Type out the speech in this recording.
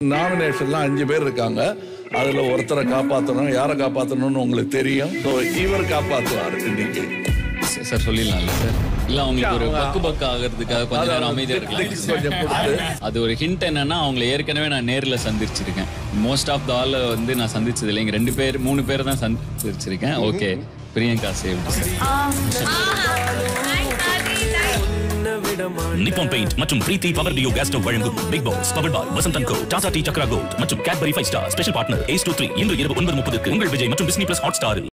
நாமினேஷன்லாம் அஞ்சு பேர் இருக்காங்க அதுல ஒருத்தரை காப்பாற்றணும் யாரை காப்பாற்றணும்னு உங்களுக்கு தெரியும் ஸோ இவர் காப்பாற்றுவார் இன்னைக்கு சார் சொல்லிடலாம்ல சார் இல்ல அவங்களுக்கு ஒரு அவங்க- பக்கு பக்கு ஆகிறதுக்காக கொஞ்ச நேரம் அமைதியா இருக்கலாம் கொஞ்சம் கொடுத்து அது ஒரு ஹிண்ட் என்னன்னா அவங்களை ஏற்கனவே நான் நேர்ல சந்திச்சிருக்கேன் மோஸ்ட் ஆஃப் த ஆள் வந்து நான் சந்திச்சது இல்லை இங்க ரெண்டு பேர் மூணு பேர் தான் சந்திச்சிருக்கேன் okay Priyanka saved sir Nippon paint மற்றும் Preethi power duo gas stove வழங்கும் Bigg Boss power boy Vasanth and co Tata tea Chakra gold மற்றும் Cadbury five star special partner ace two three இன்று இரவு ஒன்பது முப்பதுக்கு உங்கள் விஜய் மற்றும் டிஸ்னி பிளஸ் ஹாட் ஸ்டாரில்